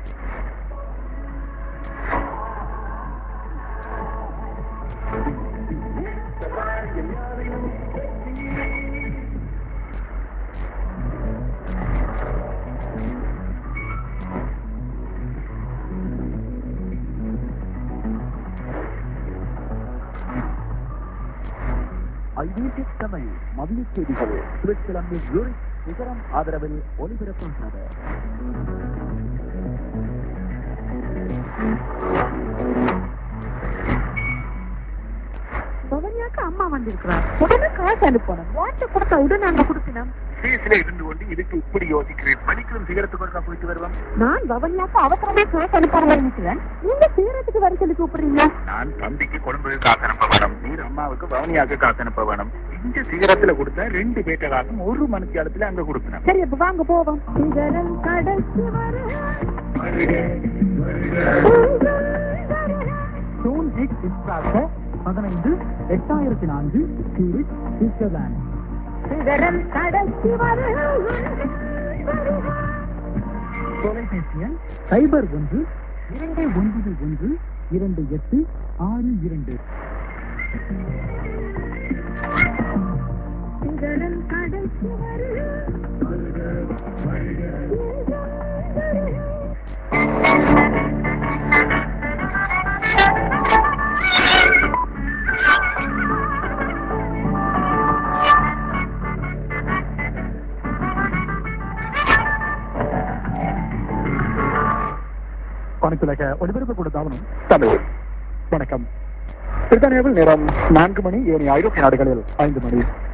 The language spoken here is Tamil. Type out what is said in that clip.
ஐபிசி தமிழ் மதிய செய்திகள் சுவிட்சர்லாந்து யூரிக் நிகரம் ஆதரவில் ஒலிபரப்பாகிறது பவன்யாக்கு அம்மா வந்திருக்கிறார் உடனே காசு அனுப்பணும் வாட்ஸ்அப் கொடுத்தா உடனே அங்க கொடுக்கணும் சீஸ்ல இருந்து கொண்டு இதுக்கு இப்படி யோசிக்கிறேன் மணிக்கும் சிகரத்துக்கு ஒருக்கா போயிட்டு வருவோம் நான் பவன்யாக்கு அவசரமே காசு அனுப்பாரு நினைக்கிறேன் நீங்க சீரத்துக்கு வர சொல்லி கூப்பிடுறீங்க நான் தம்பிக்கு கொழும்புக்கு காசு அனுப்ப வேணும் நீர் அம்மாவுக்கு பவனியாக்கு காசு அனுப்ப வேணும் இந்த சிகரத்துல கொடுத்தா ரெண்டு பேட்ட காசும் ஒரு மனுஷியாலத்துல அங்க கொடுக்கணும் சரி அப்ப வாங்க போவோம் சிகரம் கடைசி ஸ்டோன் ஹெக் டிஸ்ட்ராக்ட பதினைந்து எட்டாயிரத்தி நான்கு சூரிச் சுவிட்சர்லாந்து சிகரம் கடைசி தொலைபேசி எண் சைபர் ஒன்று இரண்டு ஒன்பது ஒன்று இரண்டு எட்டு ஆறு இரண்டு சிகரம் கடைசி பணித்துலக ஒளிபரப்பு கொடுத்தாலும் தமிழ் வணக்கம் பிரித்தானியாவில் நேரம் நான்கு மணி ஏனைய ஐரோப்பிய நாடுகளில் ஐந்து மணி